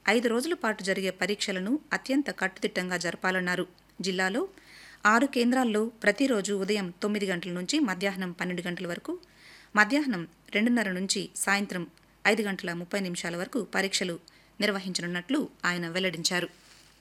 ఐదు రోజుల పాటు జరిగే పరీక్షలను అత్యంత కట్టుదిట్టంగా జరపాలన్నారు జిల్లాలో ఆరు కేంద్రాల్లో ప్రతిరోజు ఉదయం తొమ్మిది గంటల నుంచి మధ్యాహ్నం పన్నెండు గంటల వరకు మధ్యాహ్నం రెండున్నర నుంచి సాయంత్రం ఐదు గంటల ముప్పై నిమిషాల వరకు పరీక్షలు నిర్వహించనున్నట్లు ఆయన వెల్లడించారు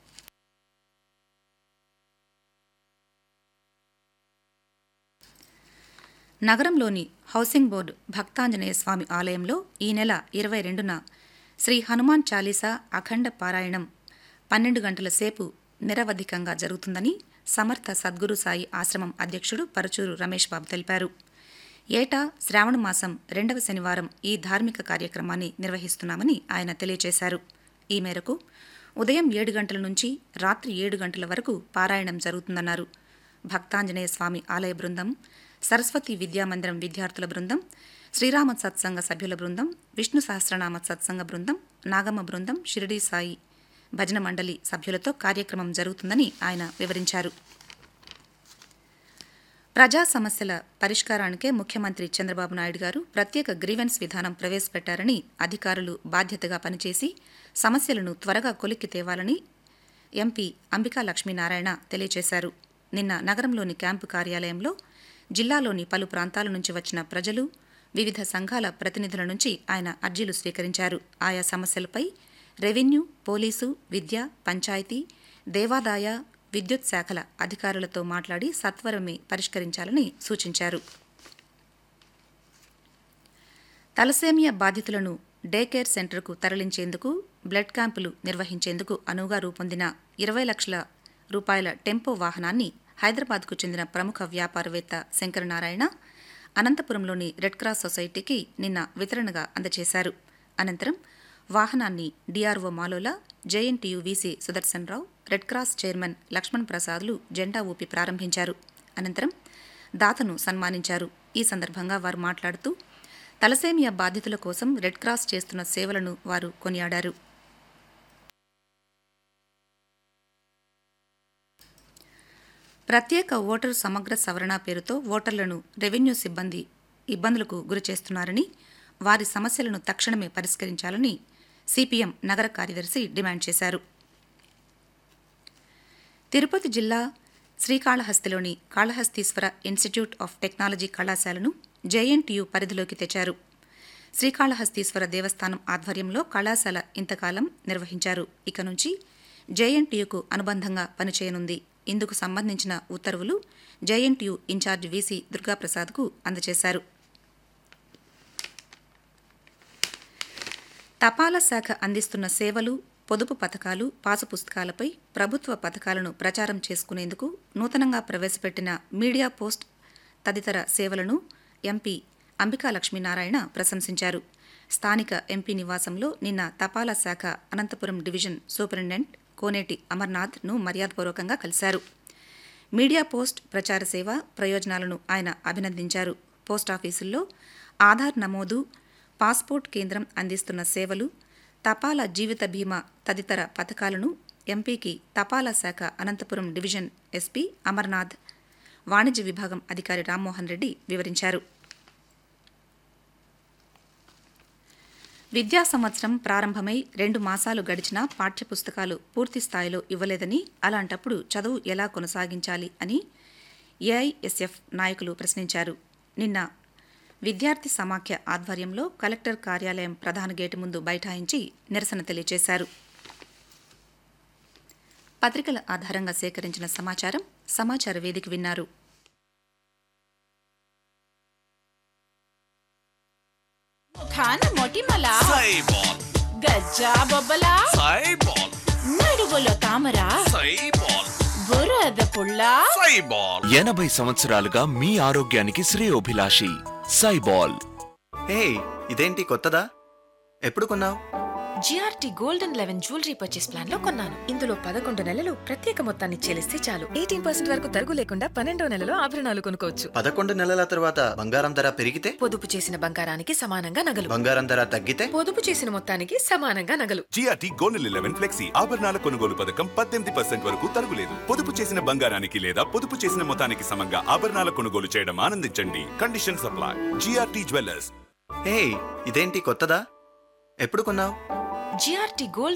నగరంలోని హౌసింగ్ బోర్డు భక్తాంజనేయ స్వామి ఆలయంలో ఈ నెల ఇరవై రెండున శ్రీ హనుమాన్ చాలీసా అఖండ పారాయణం పన్నెండు గంటల సేపు నిరవధికంగా జరుగుతుందని సమర్థ సద్గురు సాయి ఆశ్రమం అధ్యక్షుడు పరచూరు రమేష్ బాబు తెలిపారు ఏటా శ్రావణ మాసం రెండవ శనివారం ఈ ధార్మిక కార్యక్రమాన్ని నిర్వహిస్తున్నామని ఆయన తెలియజేశారు ఈ మేరకు ఉదయం ఏడు గంటల నుంచి రాత్రి ఏడు గంటల వరకు పారాయణం జరుగుతుందన్నారు భక్తాంజనేయ స్వామి ఆలయ బృందం సరస్వతి విద్యామందిరం విద్యార్థుల బృందం శ్రీరామ సత్సంగ సభ్యుల బృందం విష్ణు సహస్రనామ సత్సంగ బృందం నాగమ్మ బృందం షిరిడీ సాయి భజన మండలి సభ్యులతో కార్యక్రమం జరుగుతుందని ఆయన వివరించారు ప్రజా సమస్యల పరిష్కారానికే ముఖ్యమంత్రి చంద్రబాబు నాయుడు గారు ప్రత్యేక గ్రీవెన్స్ విధానం ప్రవేశపెట్టారని అధికారులు బాధ్యతగా పనిచేసి సమస్యలను త్వరగా కొలిక్కి తేవాలని ఎంపీ అంబికా లక్ష్మీనారాయణ తెలియజేశారు నిన్న నగరంలోని క్యాంపు కార్యాలయంలో జిల్లాలోని పలు ప్రాంతాల నుంచి వచ్చిన ప్రజలు వివిధ సంఘాల ప్రతినిధుల నుంచి ఆయన అర్జీలు స్వీకరించారు ఆయా సమస్యలపై రెవెన్యూ పోలీసు విద్య పంచాయతీ దేవాదాయ విద్యుత్ శాఖల అధికారులతో మాట్లాడి సత్వరమే పరిష్కరించాలని సూచించారు తలసేమియా బాధితులను డే కేర్ సెంటర్కు తరలించేందుకు బ్లడ్ క్యాంపులు నిర్వహించేందుకు అనువుగా రూపొందిన ఇరవై లక్షల రూపాయల టెంపో వాహనాన్ని హైదరాబాద్కు చెందిన ప్రముఖ వ్యాపారవేత్త శంకరనారాయణ అనంతపురంలోని రెడ్ క్రాస్ సొసైటీకి నిన్న వితరణగా అందజేశారు అనంతరం వాహనాన్ని DRO Malola JNTU VC Sudarshan Rao red cross chairman Lakshman ప్రసాద్లు జెండా ఊపి ప్రారంభించారు అనంతరం దాతను సన్మానించారు ఈ సందర్భంగా వారు మాట్లాడుతూ తలసేమియా బాధితుల కోసం రెడ్ క్రాస్ చేస్తున్న సేవలను వారు కొనియాడారు ప్రత్యేక ఓటరు సమగ్ర సవరణ పేరుతో ఓటర్లను రెవెన్యూ సిబ్బంది ఇబ్బందులకు గురిచేస్తున్నారని వారి సమస్యలను తక్షణమే పరిష్కరించాలని సిపిఎం నగర కార్యదర్శి డిమాండ్ చేశారు తిరుపతి జిల్లా శ్రీకాళహస్తిలోని కాళహస్తీశ్వర ఇన్స్టిట్యూట్ ఆఫ్ టెక్నాలజీ కళాశాలను జేఎన్టీయూ పరిధిలోకి తెచ్చారు శ్రీకాళహస్తీశ్వర దేవస్థానం ఆధ్వర్యంలో కళాశాల ఇంతకాలం నిర్వహించారు ఇక నుంచి జేఎన్టీయూకు అనుబంధంగా పనిచేయనుంది ఇందుకు సంబంధించిన ఉత్తర్వులు జేఎన్టీయూ ఇన్ఛార్జ్ వీసీ దుర్గాప్రసాద్కు అందజేశారు తపాలా శాఖ అందిస్తున్న సేవలు పొదుపు పథకాలు పాసు పుస్తకాలపై ప్రభుత్వ పథకాలను ప్రచారం చేసుకునేందుకు నూతనంగా ప్రవేశపెట్టిన మీడియా పోస్ట్ తదితర సేవలను ఎంపీ అంబికా లక్ష్మీనారాయణ ప్రశంసించారు స్థానిక ఎంపీ నివాసంలో నిన్న తపాలా శాఖ అనంతపురం డివిజన్ సూపరింటెండెంట్ కోనేటి అమర్నాథ్ను మర్యాదపూర్వకంగా కలిశారు మీడియా పోస్ట్ ప్రచార సేవ ప్రయోజనాలను ఆయన అభినందించారు పోస్టాఫీసుల్లో ఆధార్ నమోదు పాస్పోర్ట్ కేంద్రం అందిస్తున్న సేవలు తపాలా జీవిత బీమా తదితర పథకాలను ఎంపీకి తపాలా శాఖ అనంతపురం డివిజన్ ఎస్పీ అమర్నాథ్ వాణిజ్య విభాగం అధికారి రామ్మోహన్ రెడ్డి వివరించారు విద్యా సంవత్సరం ప్రారంభమై రెండు మాసాలు గడిచినా పాఠ్యపుస్తకాలు పూర్తి స్థాయిలో ఇవ్వలేదని అలాంటప్పుడు చదువు ఎలా కొనసాగించాలి అని ఏఐఎస్ఎఫ్ నాయకులు ప్రశ్నించారు నిన్న విద్యార్థి సమాఖ్య ఆధ్వర్యంలో కలెక్టర్ కార్యాలయం ప్రధాన గేటు ముందు బైఠాయించి నిరసన తెలియజేశారు పత్రికల ఆధారంగా సేకరించిన సమాచారం సమాచార వేదిక విన్నారు ఖాన మొటిమల సైబాల్ గజ్జా బొబ్బల సైబాల్ నడువులో తామర సైబాల్ బురద పుల్ల సైబాల్ ఎనభై సంవత్సరాలుగా మీ ఆరోగ్యానికి శ్రేయోభిలాషి సైబాల్ హే ఇదేంటి కొత్తదా ఎప్పుడు కొన్నావు GRT golden eleven jewellery purchase plan లో కొన్నాను ఇందులో పదకొండు నెలలు ప్రత్యేక మొత్తాన్ని చెల్లిస్తే చాలు ఎయిటీన్ పర్సెంట్ వరకు తరుగు లేకుండా పన్నెండో నెలలో ఆభరణాలు కొనుక్కోవచ్చు పదకొండు నెలల తర్వాత బంగారం ధర పెరిగితే పొదుపు చేసిన బంగారానికి సమానంగా నగలు బంగారం ధర తగ్గితే పొదుపు చేసిన మొత్తానికి సమానంగా నగలు జిఆర్టీ గోల్డెన్ లెవెన్ ఫ్లెక్సీ ఆభరణాల కొనుగోలు పథకం పద్దెనిమిది పర్సెంట్ వరకు తరుగులేదు పొదుపు చేసిన బంగారానికి లేదా పొదుపు చేసిన మొత్తానికి సమంగా ఆభరణాల కొనుగోలు చేయడం ఆనందించండి condition supply GRT jewellers hey ఇదేంటి కొత్తదా ఎప్పుడు కొన్నావు జిఆర్టీ గోల్డ్